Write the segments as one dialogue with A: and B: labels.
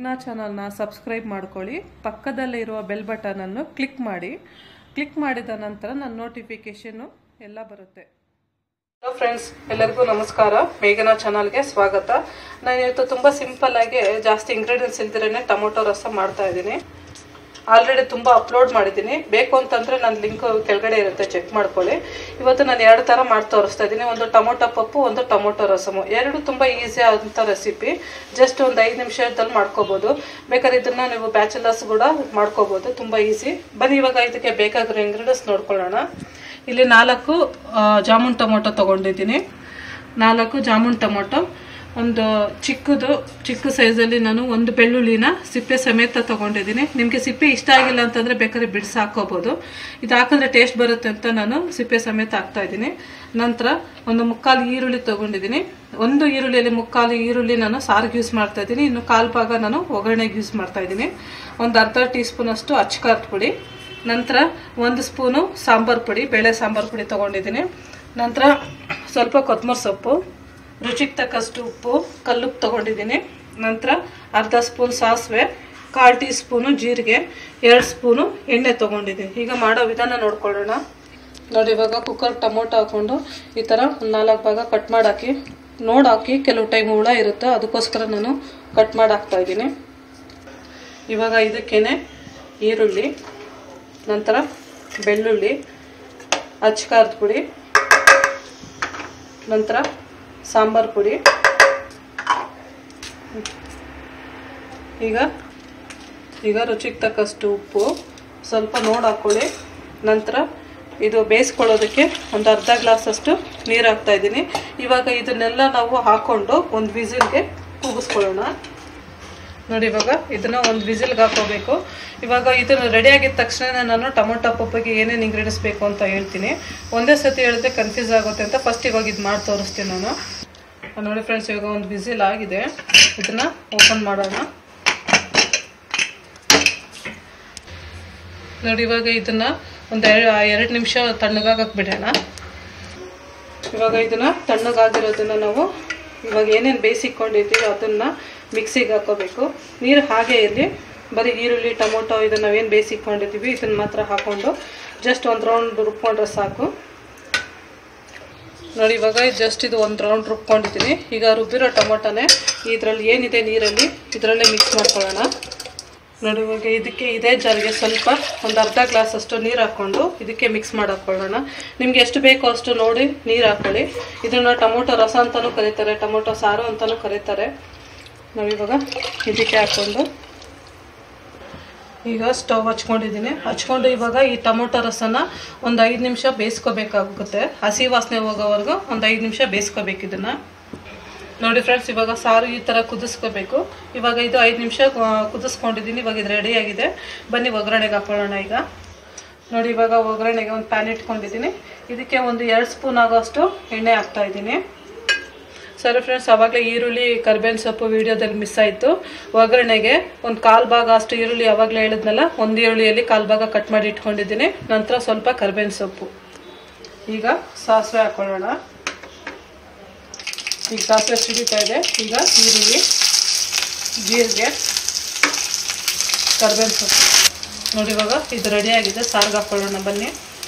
A: ಇನ್ನ ಚಾನಲ್ನ ಸಬ್ಸ್ಕ್ರೈಬ್ ಮಾಡ್ಕೊಳ್ಳಿ ಪಕ್ಕದಲ್ಲೇ ಇರುವ ಬೆಲ್ ಬಟನನ್ನು ಕ್ಲಿಕ್ ಮಾಡಿ ಕ್ಲಿಕ್ ಮಾಡಿದ ನಂತರ ನನ್ನ ನೋಟಿಫಿಕೇಶನ್ನು ಎಲ್ಲ ಬರುತ್ತೆ ಹಲೋ ಫ್ರೆಂಡ್ಸ್ ಎಲ್ಲರಿಗೂ ನಮಸ್ಕಾರ ಮೇಘನಾ ಚಾನಲ್ಗೆ ಸ್ವಾಗತ ನಾನು ಇವತ್ತು ತುಂಬ ಸಿಂಪಲ್ ಆಗಿ ಜಾಸ್ತಿ ಇಂಗ್ರೀಡಿಯೆಂಟ್ಸ್ ಇಲ್ದಿರೇ ಟೊಮೊಟೊ ರಸ ಮಾಡ್ತಾ ಇದ್ದೀನಿ ಆಲ್ರೆಡಿ ತುಂಬ ಅಪ್ಲೋಡ್ ಮಾಡಿದ್ದೀನಿ ಬೇಕು ಅಂತಂದರೆ ನನ್ನ ಲಿಂಕ್ ಕೆಳಗಡೆ ಇರುತ್ತೆ ಚೆಕ್ ಮಾಡ್ಕೊಳ್ಳಿ ಇವತ್ತು ನಾನು ಎರಡು ಥರ ಮಾಡಿ ತೋರಿಸ್ತಾ ಇದ್ದೀನಿ ಒಂದು ಟೊಮೊಟೊ ಪಪ್ಪು ಒಂದು ಟೊಮೊಟೊ ರಸಮು ಎರಡು ತುಂಬ ಈಸಿ ಆದಂಥ ರೆಸಿಪಿ ಜಸ್ಟ್ ಒಂದು ಐದು ನಿಮಿಷದಲ್ಲಿ ಮಾಡ್ಕೋಬೋದು ಬೇಕಾದ್ರೆ ಇದನ್ನು ನೀವು ಬ್ಯಾಚುಲರ್ಸ್ ಕೂಡ ಮಾಡ್ಕೋಬೋದು ತುಂಬ ಈಸಿ ಬನ್ನಿ ಇವಾಗ ಇದಕ್ಕೆ ಬೇಕಾಗಿರೋ ಇಂಗ್ರೀಡಿಯೆಂಟ್ಸ್ ನೋಡ್ಕೊಳ್ಳೋಣ ಇಲ್ಲಿ ನಾಲ್ಕು ಆ, ಜಾಮೂನ್ ಟೊಮೊಟೊ ತೊಗೊಂಡಿದ್ದೀನಿ ನಾಲ್ಕು ಜಾಮೂನ್ ಟೊಮೊಟೊ ಒಂದು ಚಿಕ್ಕದು ಚಿಕ್ಕ ಸೈಜಲ್ಲಿ ನಾನು ಒಂದು ಬೆಳ್ಳುಳ್ಳಿನ ಸಿಪ್ಪೆ ಸಮೇತ ತೊಗೊಂಡಿದ್ದೀನಿ ನಿಮಗೆ ಸಿಪ್ಪೆ ಇಷ್ಟ ಆಗಿಲ್ಲ ಅಂತಂದರೆ ಬೇಕಾದ್ರೆ ಬಿಡಿಸಿ ಹಾಕೋಬೋದು ಇದು ಹಾಕಿದ್ರೆ ಟೇಸ್ಟ್ ಬರುತ್ತೆ ಅಂತ ನಾನು ಸಿಪ್ಪೆ ಸಮೇತ ಹಾಕ್ತಾ ಇದ್ದೀನಿ ನಂತರ ಒಂದು ಮುಕ್ಕಾಲು ಈರುಳ್ಳಿ ತೊಗೊಂಡಿದ್ದೀನಿ ಒಂದು ಈರುಳ್ಳಿಯಲ್ಲಿ ಮುಕ್ಕಾಲು ಈರುಳ್ಳಿ ನಾನು ಸಾರಿಗೆ ಯೂಸ್ ಮಾಡ್ತಾ ಇದ್ದೀನಿ ಇನ್ನು ಕಾಲು ಭಾಗ ನಾನು ಒಗ್ಗರಣೆಗೆ ಯೂಸ್ ಮಾಡ್ತಾ ಇದ್ದೀನಿ ಒಂದು ಅರ್ಧ ಟೀ ಸ್ಪೂನಷ್ಟು ಅಚ್ಕಾರದ ಪುಡಿ ನಂತರ ಒಂದು ಸ್ಪೂನು ಸಾಂಬಾರು ಪುಡಿ ಬೇಳೆ ಸಾಂಬಾರು ಪುಡಿ ತೊಗೊಂಡಿದ್ದೀನಿ ನಂತರ ಸ್ವಲ್ಪ ಕೊತ್ತಂಬರಿ ಸೊಪ್ಪು ರುಚಿಗೆ ತಕ್ಕಷ್ಟು ಉಪ್ಪು ಕಲ್ಲುಪ್ಪು ತೊಗೊಂಡಿದ್ದೀನಿ ನಂತರ ಅರ್ಧ ಸ್ಪೂನ್ ಸಾಸಿವೆ ಕಾಲು ಟೀ ಸ್ಪೂನು ಜೀರಿಗೆ ಎರಡು ಸ್ಪೂನು ಎಣ್ಣೆ ತೊಗೊಂಡಿದ್ದೀನಿ ಈಗ ಮಾಡೋ ವಿಧಾನ ನೋಡ್ಕೊಳ್ಳೋಣ ನೋಡಿ ಇವಾಗ ಕುಕ್ಕರ್ ಟೊಮೊಟೊ ಹಾಕ್ಕೊಂಡು ಈ ಥರ ಒಂದು ನಾಲ್ಕು ಭಾಗ ಕಟ್ ಮಾಡಿ ಹಾಕಿ ನೋಡಿ ಹಾಕಿ ಕೆಲವು ಟೈಮ್ ಹುಳ ಇರುತ್ತೆ ಅದಕ್ಕೋಸ್ಕರ ನಾನು ಕಟ್ ಮಾಡಿ ಹಾಕ್ತಾ ಇದ್ದೀನಿ ಇವಾಗ ಇದಕ್ಕೇನೆ ಈರುಳ್ಳಿ ನಂತರ ಬೆಳ್ಳುಳ್ಳಿ ಅಚ್ಕಾರದ ಪುಡಿ ನಂತರ ಸಾಂಬಾರು ಪುಡಿ ಈಗ ಈಗ ರುಚಿಗೆ ತಕ್ಕಷ್ಟು ಉಪ್ಪು ಸ್ವಲ್ಪ ನೋಡಿ ಹಾಕ್ಕೊಳ್ಳಿ ನಂತರ ಇದು ಬೇಯಿಸ್ಕೊಳ್ಳೋದಕ್ಕೆ ಒಂದು ಅರ್ಧ ಗ್ಲಾಸಷ್ಟು ನೀರು ಹಾಕ್ತಾ ಇದ್ದೀನಿ ಇವಾಗ ಇದನ್ನೆಲ್ಲ ನಾವು ಹಾಕ್ಕೊಂಡು ಒಂದು ವಿಸಿಲ್ಗೆ ಕೂಗಿಸ್ಕೊಳ್ಳೋಣ ನೋಡಿ ಇವಾಗ ಇದನ್ನ ಒಂದು ವಿಸಿಲ್ಗೆ ಹಾಕೋಬೇಕು ಇವಾಗ ಇದನ್ನು ರೆಡಿ ಆಗಿದ ತಕ್ಷಣ ನಾನು ಟೊಮೊಟೊ ಪಪ್ಪಿಗೆ ಏನೇನು ಇಂಗ್ರೀಡಿಯೆಂಟ್ಸ್ ಬೇಕು ಅಂತ ಹೇಳ್ತೀನಿ ಒಂದೇ ಸತಿ ಹೇಳಿದ್ರೆ ಕನ್ಫ್ಯೂಸ್ ಆಗುತ್ತೆ ಅಂತ ಫಸ್ಟ್ ಇವಾಗ ಇದು ಮಾಡಿ ತೋರಿಸ್ತೀನಿ ನಾನು ನೋಡಿ ಫ್ರೆಂಡ್ಸ್ ಇವಾಗ ಒಂದು ವಿಸಿಲ್ ಆಗಿದೆ ಇದನ್ನ ಓಪನ್ ಮಾಡೋಣ ನೋಡಿ ಇವಾಗ ಇದನ್ನ ಒಂದು ಎರಡು ನಿಮಿಷ ತಣ್ಣಗಾಗಕ್ಕೆ ಬಿಡೋಣ ಇವಾಗ ಇದನ್ನ ತಣ್ಣಗಾಗಿರೋದನ್ನ ನಾವು ಇವಾಗ ಏನೇನು ಬೇಯಿಸಿಕೊಂಡಿರ್ತೀವಿ ಅದನ್ನು ಮಿಕ್ಸಿಗೆ ಹಾಕೋಬೇಕು ನೀರು ಹಾಗೆ ಇರಲಿ ಬರೀ ಈರುಳ್ಳಿ ಟೊಮೊಟೊ ಇದನ್ನು ನಾವೇನು ಬೇಯಿಸಿಕೊಂಡಿರ್ತೀವಿ ಇದನ್ನು ಮಾತ್ರ ಹಾಕ್ಕೊಂಡು ಜಸ್ಟ್ ಒಂದು ರೌಂಡ್ ರುಬ್ಕೊಂಡ್ರೆ ಸಾಕು ನೋಡಿ ಇವಾಗ ಜಸ್ಟ್ ಇದು ಒಂದು ರೌಂಡ್ ರುಬ್ಕೊಂಡಿದ್ದೀನಿ ಈಗ ರುಬ್ಬಿರೋ ಟೊಮೊಟೊನೇ ಇದರಲ್ಲಿ ಏನಿದೆ ನೀರಲ್ಲಿ ಇದರಲ್ಲೇ ಮಿಕ್ಸ್ ಮಾಡ್ಕೊಳ್ಳೋಣ ನೋಡಿ ಇವಾಗ ಇದಕ್ಕೆ ಇದೇ ಜಾರಿಗೆ ಸ್ವಲ್ಪ ಒಂದು ಅರ್ಧ ಗ್ಲಾಸ್ ಅಷ್ಟು ನೀರು ಹಾಕ್ಕೊಂಡು ಇದಕ್ಕೆ ಮಿಕ್ಸ್ ಮಾಡಿ ಹಾಕ್ಕೊಳ್ಳೋಣ ನಿಮ್ಗೆ ಎಷ್ಟು ಬೇಕೋ ಅಷ್ಟು ನೋಡಿ ನೀರು ಹಾಕ್ಕೊಳ್ಳಿ ಇದನ್ನು ಟೊಮೊಟೊ ರಸ ಅಂತಲೂ ಕರೀತಾರೆ ಟೊಮೊಟೊ ಸಾರು ಅಂತಲೂ ಕರೀತಾರೆ ನಾವು ಇವಾಗ ಇದಕ್ಕೆ ಹಾಕ್ಕೊಂಡು ಈಗ ಸ್ಟವ್ ಹಚ್ಕೊಂಡಿದ್ದೀನಿ ಹಚ್ಕೊಂಡು ಇವಾಗ ಈ ಟೊಮೊಟೊ ರಸನ ಒಂದು ಐದು ನಿಮಿಷ ಬೇಯಿಸ್ಕೋಬೇಕಾಗುತ್ತೆ ಹಸಿ ವಾಸನೆ ಹೋಗೋವರೆಗೂ ಒಂದು ಐದು ನಿಮಿಷ ಬೇಯಿಸ್ಕೋಬೇಕು ಇದನ್ನು ನೋಡಿ ಫ್ರೆಂಡ್ಸ್ ಇವಾಗ ಸಾರು ಈ ಥರ ಕುದಿಸ್ಕೋಬೇಕು ಇವಾಗ ಇದು ಐದು ನಿಮಿಷ ಕುದಿಸ್ಕೊಂಡಿದ್ದೀನಿ ಇವಾಗ ಇದು ರೆಡಿಯಾಗಿದೆ ಬನ್ನಿ ಒಗ್ಗರಣೆಗೆ ಹಾಕೊಳ್ಳೋಣ ಈಗ ನೋಡಿ ಇವಾಗ ಒಗ್ಗರಣೆಗೆ ಒಂದು ಪ್ಯಾನ್ ಇಟ್ಕೊಂಡಿದ್ದೀನಿ ಇದಕ್ಕೆ ಒಂದು ಎರಡು ಸ್ಪೂನ್ ಆಗೋಷ್ಟು ಎಣ್ಣೆ ಹಾಕ್ತಾ ಇದ್ದೀನಿ ಸರಿ ಫ್ರೆಂಡ್ಸ್ ಆವಾಗಲೇ ಈರುಳ್ಳಿ ಕರ್ಬೇವಿನ ಸೊಪ್ಪು ವೀಡಿಯೋದಲ್ಲಿ ಮಿಸ್ ಆಯಿತು ಒಗ್ಗರಣೆಗೆ ಒಂದು ಕಾಲು ಭಾಗ ಅಷ್ಟು ಈರುಳ್ಳಿ ಯಾವಾಗಲೇ ಹೇಳಿದ್ನಲ್ಲ ಒಂದು ಈರುಳ್ಳಿಯಲ್ಲಿ ಕಾಲು ಭಾಗ ಕಟ್ ಮಾಡಿ ಇಟ್ಕೊಂಡಿದ್ದೀನಿ ನಂತರ ಸ್ವಲ್ಪ ಕರ್ಬೇವಿನ ಸೊಪ್ಪು ಈಗ ಸಾಸಿವೆ ಹಾಕ್ಕೊಳ್ಳೋಣ ಈಗ ಸಾಸಿವೆ ಸಿಡಿತಾ ಇದೆ ಈಗ ಈರುಳ್ಳಿ ಜೀರಿಗೆ ಕರ್ಬೇವಿನ ಸೊಪ್ಪು ನೋಡಿ ಇವಾಗ ಇದು ರೆಡಿಯಾಗಿದೆ ಸಾರಿಗೆ ಹಾಕ್ಕೊಳ್ಳೋಣ ಬನ್ನಿ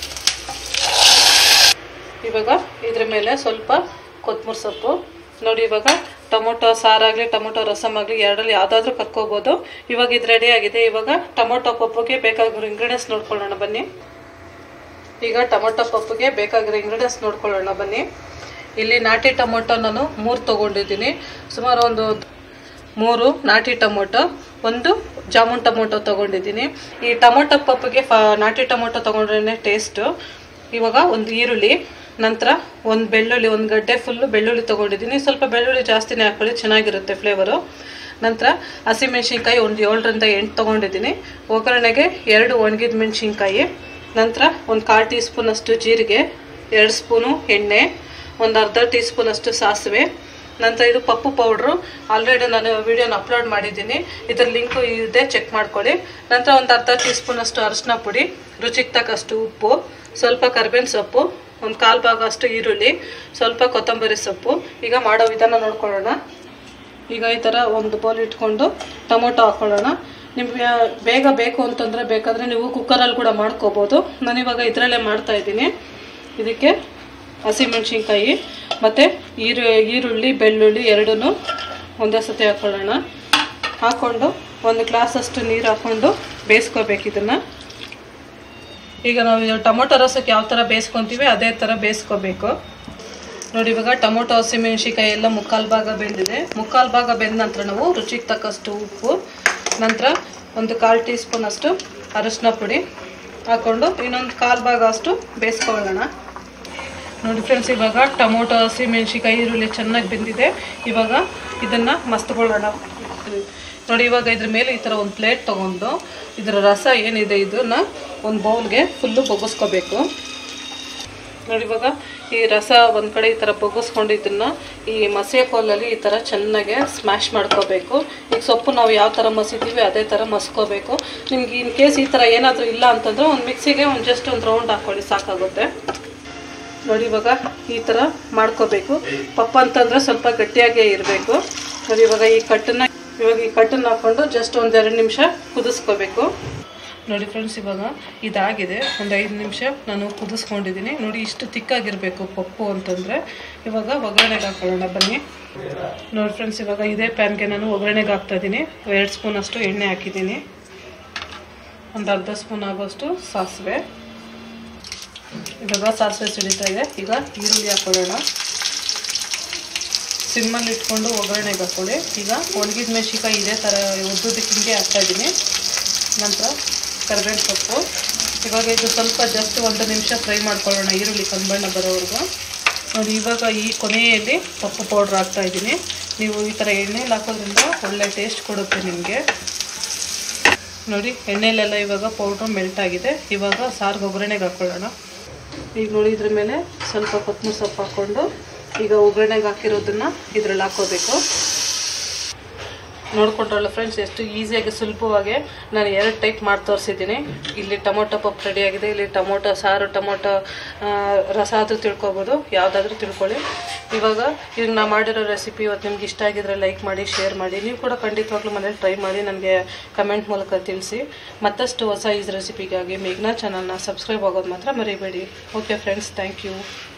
A: ಇವಾಗ ಇದ್ರ ಮೇಲೆ ಸ್ವಲ್ಪ ಕೊತ್ತಂಬರಿ ಸೊಪ್ಪು ನೋಡಿ ಇವಾಗ ಟೊಮೊಟೊ ಸಾರಾಗಲಿ ಟೊಮೊಟೊ ರಸಮ್ ಆಗಲಿ ಎರಡರಲ್ಲಿ ಯಾವುದಾದ್ರೂ ಕರ್ಕೋಬೋದು ಇವಾಗ ಇದು ರೆಡಿ ಆಗಿದೆ ಇವಾಗ ಟೊಮೊಟೊ ಪಪ್ಪುಗೆ ಬೇಕಾಗಿರೋ ಇಂಗ್ರೀಡಿಯೆಂಟ್ಸ್ ನೋಡ್ಕೊಳ್ಳೋಣ ಬನ್ನಿ ಈಗ ಟೊಮೊಟೊ ಪಪ್ಪುಗೆ ಬೇಕಾಗಿರೋ ಇಂಗ್ರೀಡಿಯೆಂಟ್ಸ್ ನೋಡ್ಕೊಳ್ಳೋಣ ಬನ್ನಿ ಇಲ್ಲಿ ನಾಟಿ ಟೊಮೊಟೊ ನಾನು ಮೂರು ತೊಗೊಂಡಿದ್ದೀನಿ ಸುಮಾರು ಒಂದು ಮೂರು ನಾಟಿ ಟೊಮೊಟೊ ಒಂದು ಜಾಮೂನ್ ಟೊಮೊಟೊ ತೊಗೊಂಡಿದ್ದೀನಿ ಈ ಟೊಮೊಟೊ ಪಪ್ಪಿಗೆ ಫ ನಾಟಿ ಟೊಮೊಟೊ ತೊಗೊಂಡ್ರೇ ಟೇಸ್ಟು ಇವಾಗ ಒಂದು ಈರುಳ್ಳಿ ನಂತರ ಒಂದು ಬೆಳ್ಳುಳ್ಳಿ ಒಂದು ಗಡ್ಡೆ ಫುಲ್ಲು ಬೆಳ್ಳುಳ್ಳಿ ತೊಗೊಂಡಿದ್ದೀನಿ ಸ್ವಲ್ಪ ಬೆಳ್ಳುಳ್ಳಿ ಜಾಸ್ತಿನೇ ಹಾಕೊಳ್ಳಿ ಚೆನ್ನಾಗಿರುತ್ತೆ ಫ್ಲೇವರು ನಂತರ ಹಸಿಮೆಣ್ಸಿನ್ಕಾಯಿ ಒಂದು ಏಳರಿಂದ ಎಂಟು ತೊಗೊಂಡಿದ್ದೀನಿ ಒಗ್ಗರಣೆಗೆ ಎರಡು ಒಣಗಿದ ಮೆಣಸಿನ್ಕಾಯಿ ನಂತರ ಒಂದು ಕಾಲು ಟೀ ಸ್ಪೂನಷ್ಟು ಜೀರಿಗೆ ಎರಡು ಸ್ಪೂನು ಎಣ್ಣೆ ಒಂದು ಅರ್ಧ ಟೀ ಸ್ಪೂನಷ್ಟು ಸಾಸಿವೆ ನಂತರ ಇದು ಪಪ್ಪು ಪೌಡ್ರು ಆಲ್ರೆಡಿ ನಾನು ವಿಡಿಯೋನ ಅಪ್ಲೋಡ್ ಮಾಡಿದ್ದೀನಿ ಇದರ ಲಿಂಕು ಇದೆ ಚೆಕ್ ಮಾಡ್ಕೊಳ್ಳಿ ನಂತರ ಒಂದು ಅರ್ಧ ಟೀ ಸ್ಪೂನಷ್ಟು ಅರಿಶಿನ ಪುಡಿ ರುಚಿಗೆ ತಕ್ಕಷ್ಟು ಉಪ್ಪು ಸ್ವಲ್ಪ ಕರ್ಬೇವಿನ ಸೊಪ್ಪು ಒಂದು ಕಾಲು ಭಾಗ ಅಷ್ಟು ಈರುಳ್ಳಿ ಸ್ವಲ್ಪ ಕೊತ್ತಂಬರಿ ಸೊಪ್ಪು ಈಗ ಮಾಡೋ ವಿಧಾನ ನೋಡ್ಕೊಳ್ಳೋಣ ಈಗ ಈ ಥರ ಒಂದು ಬೌಲ್ ಇಟ್ಕೊಂಡು ಟೊಮೊಟೊ ಹಾಕೊಳ್ಳೋಣ ನಿಮಗೆ ಬೇಗ ಬೇಕು ಅಂತಂದರೆ ಬೇಕಾದರೆ ನೀವು ಕುಕ್ಕರಲ್ಲಿ ಕೂಡ ಮಾಡ್ಕೋಬೋದು ನಾನಿವಾಗ ಇದರಲ್ಲೇ ಮಾಡ್ತಾ ಇದ್ದೀನಿ ಇದಕ್ಕೆ ಹಸಿಮೆಣ್ಸಿನ್ಕಾಯಿ ಮತ್ತು ಈರು ಈರುಳ್ಳಿ ಬೆಳ್ಳುಳ್ಳಿ ಎರಡೂ ಒಂದೇ ಸತಿ ಹಾಕೊಳ್ಳೋಣ ಹಾಕ್ಕೊಂಡು ಒಂದು ಗ್ಲಾಸಷ್ಟು ನೀರು ಹಾಕ್ಕೊಂಡು ಬೇಯಿಸ್ಕೋಬೇಕು ಇದನ್ನು ಈಗ ನಾವು ಇದು ಟೊಮೊಟೊ ರಸಕ್ಕೆ ಯಾವ ಥರ ಬೇಯಿಸ್ಕೊತೀವಿ ಅದೇ ಥರ ಬೇಯಿಸ್ಕೋಬೇಕು ನೋಡಿ ಇವಾಗ ಟೊಮೊಟೊ ಹಸಿಮೆಣ್ಸಿಕಾಯಿ ಎಲ್ಲ ಮುಕ್ಕಾಲು ಭಾಗ ಬೆಂದಿದೆ ಮುಕ್ಕಾಲು ಭಾಗ ಬೆಂದ ನಂತರ ನಾವು ರುಚಿಗೆ ತಕ್ಕಷ್ಟು ಉಪ್ಪು ನಂತರ ಒಂದು ಕಾಲು ಟೀ ಸ್ಪೂನ್ ಅಷ್ಟು ಅರಶಿನ ಪುಡಿ ಹಾಕ್ಕೊಂಡು ಇನ್ನೊಂದು ಕಾಲು ಭಾಗ ಅಷ್ಟು ಬೇಯಿಸ್ಕೊಳ್ಳೋಣ ನೋಡಿ ಫ್ರೆಂಡ್ಸ್ ಇವಾಗ ಟೊಮೊಟೊ ಹಸಿಮೆಣ್ಸಿಕಾಯಿ ಈರುಳ್ಳಿ ಚೆನ್ನಾಗಿ ಬೆಂದಿದೆ ಇವಾಗ ಇದನ್ನು ಮಸ್ತ್ಕೊಳ್ಳೋಣ ನೋಡಿ ಇವಾಗ ಇದ್ರ ಮೇಲೆ ಈ ಥರ ಒಂದು ಪ್ಲೇಟ್ ತೊಗೊಂಡು ಇದರ ರಸ ಏನಿದೆ ಇದನ್ನು ಒಂದು ಬೌಲ್ಗೆ ಫುಲ್ಲು ಬೊಗ್ಗಿಸ್ಕೋಬೇಕು ನೋಡಿ ಇವಾಗ ಈ ರಸ ಒಂದು ಕಡೆ ಈ ಥರ ಬೊಗ್ಗಿಸ್ಕೊಂಡು ಇದನ್ನು ಈ ಮಸೆ ಕೋಲಲ್ಲಿ ಈ ಥರ ಚೆನ್ನಾಗೆ ಸ್ಮ್ಯಾಶ್ ಮಾಡ್ಕೋಬೇಕು ಈಗ ಸೊಪ್ಪು ನಾವು ಯಾವ ಥರ ಮಸಿತೀವಿ ಅದೇ ಥರ ಮಸ್ಕೋಬೇಕು ನಿಮ್ಗೆ ಇನ್ ಕೇಸ್ ಈ ಥರ ಏನಾದರೂ ಇಲ್ಲ ಅಂತಂದ್ರೆ ಒಂದು ಮಿಕ್ಸಿಗೆ ಒಂದು ಜಸ್ಟ್ ಒಂದು ರೌಂಡ್ ಹಾಕ್ಕೊಳ್ಳಿ ಸಾಕಾಗುತ್ತೆ ನೋಡಿ ಇವಾಗ ಈ ಥರ ಮಾಡ್ಕೋಬೇಕು ಪಪ್ಪ ಅಂತಂದ್ರೆ ಸ್ವಲ್ಪ ಗಟ್ಟಿಯಾಗೇ ಇರಬೇಕು ನೋಡಿ ಇವಾಗ ಈ ಕಟ್ಟನ್ನ ಇವಾಗ ಈ ಕಟ್ಟನ್ನ ಹಾಕ್ಕೊಂಡು ಜಸ್ಟ್ ಒಂದೆರಡು ನಿಮಿಷ ಕುದಿಸ್ಕೋಬೇಕು ನೋಡಿ ಫ್ರೆಂಡ್ಸ್ ಇವಾಗ ಇದಾಗಿದೆ ಒಂದು ಐದು ನಿಮಿಷ ನಾನು ಕುದಿಸ್ಕೊಂಡಿದ್ದೀನಿ ನೋಡಿ ಇಷ್ಟು ತಿಕ್ಕಾಗಿರಬೇಕು ಪಪ್ಪು ಅಂತಂದರೆ ಇವಾಗ ಒಗ್ಗರಣೆಗೆ ಹಾಕೊಳ್ಳೋಣ ಬನ್ನಿ ನೋಡಿ ಫ್ರೆಂಡ್ಸ್ ಇವಾಗ ಇದೇ ಪ್ಯಾನ್ಗೆ ನಾನು ಒಗ್ಗರಣೆಗೆ ಹಾಕ್ತಾ ಇದ್ದೀನಿ ಎರಡು ಸ್ಪೂನ್ ಅಷ್ಟು ಎಣ್ಣೆ ಹಾಕಿದ್ದೀನಿ ಒಂದು ಅರ್ಧ ಸ್ಪೂನ್ ಆಗೋಷ್ಟು ಸಾಸಿವೆ ಇವಾಗ ಸಾಸಿವೆ ಸಿಡಿತಾ ಇದೆ ಈಗ ಈರುಳ್ಳಿ ಹಾಕೊಳ್ಳೋಣ ಸಿಮ್ಮಲ್ಲಿ ಇಟ್ಕೊಂಡು ಒಗ್ಗರಣೆಗೆ ಹಾಕೊಳ್ಳಿ ಈಗ ಒಣಗಿದ ಮೆಣಸಿಕಾಯಿ ಇದೇ ಥರ ಉದ್ದುದಕ್ಕೆ ಹಿಂಗೆ ಹಾಕ್ತಾಯಿದ್ದೀನಿ ನಂತರ ಕರಿಬೇವು ಸೊಪ್ಪು ಇವಾಗ ಇದು ಸ್ವಲ್ಪ ಜಸ್ಟ್ ಒಂದು ನಿಮಿಷ ಫ್ರೈ ಮಾಡ್ಕೊಳ್ಳೋಣ ಈರುಳ್ಳಿ ಕಂಬಣ್ಣ ಬರೋವರೆಗೂ ನೋಡಿ ಇವಾಗ ಈ ಕೊನೆಯಲ್ಲಿ ಪಪ್ಪು ಪೌಡ್ರ್ ಹಾಕ್ತಾಯಿದ್ದೀನಿ ನೀವು ಈ ಥರ ಎಣ್ಣೆಲಿ ಹಾಕೋದ್ರಿಂದ ಒಳ್ಳೆ ಟೇಸ್ಟ್ ಕೊಡುತ್ತೆ ನಿಮಗೆ ನೋಡಿ ಎಣ್ಣೆಲೆಲ್ಲ ಇವಾಗ ಪೌಡ್ರ್ ಮೆಲ್ಟ್ ಆಗಿದೆ ಇವಾಗ ಸಾರಿಗೆ ಒಗ್ಗರಣೆಗೆ ಹಾಕ್ಕೊಳ್ಳೋಣ ಈಗ ನೋಡಿ ಇದ್ರ ಮೇಲೆ ಸ್ವಲ್ಪ ಕೊತ್ತಂಬರಿ ಸೊಪ್ಪು ಹಾಕ್ಕೊಂಡು ಈಗ ಒಗ್ಗರಣೆಗೆ ಹಾಕಿರೋದನ್ನ ಇದ್ರಲ್ಲಿ ಹಾಕೋಬೇಕು ನೋಡ್ಕೊಂಡ್ರಲ್ಲ ಫ್ರೆಂಡ್ಸ್ ಎಷ್ಟು ಈಸಿಯಾಗಿ ಸುಲಭವಾಗಿ ನಾನು ಎರಡು ಟೈಪ್ ಮಾಡಿ ತೋರಿಸಿದ್ದೀನಿ ಇಲ್ಲಿ ಟೊಮೊಟೊ ಪಪ್ಪು ರೆಡಿಯಾಗಿದೆ ಇಲ್ಲಿ ಟೊಮೊಟೊ ಸಾರು ಟೊಮೊಟೊ ಆ, ರಸ ಆದರೂ ತಿಳ್ಕೊಬೋದು ಯಾವುದಾದ್ರೂ ತಿಳ್ಕೊಳ್ಳಿ ಇವಾಗ ಈಗ ನಾ ಮಾಡಿರೋ ರೆಸಿಪಿ ಇವತ್ತು ನಿಮ್ಗೆ ಇಷ್ಟ ಆಗಿದ್ರೆ ಲೈಕ್ ಮಾಡಿ ಶೇರ್ ಮಾಡಿ ನೀವು ಕೂಡ ಖಂಡಿತವಾಗ್ಲೂ ಮನೇಲಿ ಟ್ರೈ ಮಾಡಿ ನನಗೆ ಕಮೆಂಟ್ ಮೂಲಕ ತಿಳಿಸಿ ಮತ್ತಷ್ಟು ಹೊಸ ಈಸ್ ರೆಸಿಪಿಗಾಗಿ ಮೇಘ್ನಾ ಚಾನಲ್ನ ಸಬ್ಸ್ಕ್ರೈಬ್ ಆಗೋದು ಮಾತ್ರ ಮರಿಬೇಡಿ ಓಕೆ ಫ್ರೆಂಡ್ಸ್ ಥ್ಯಾಂಕ್ ಯು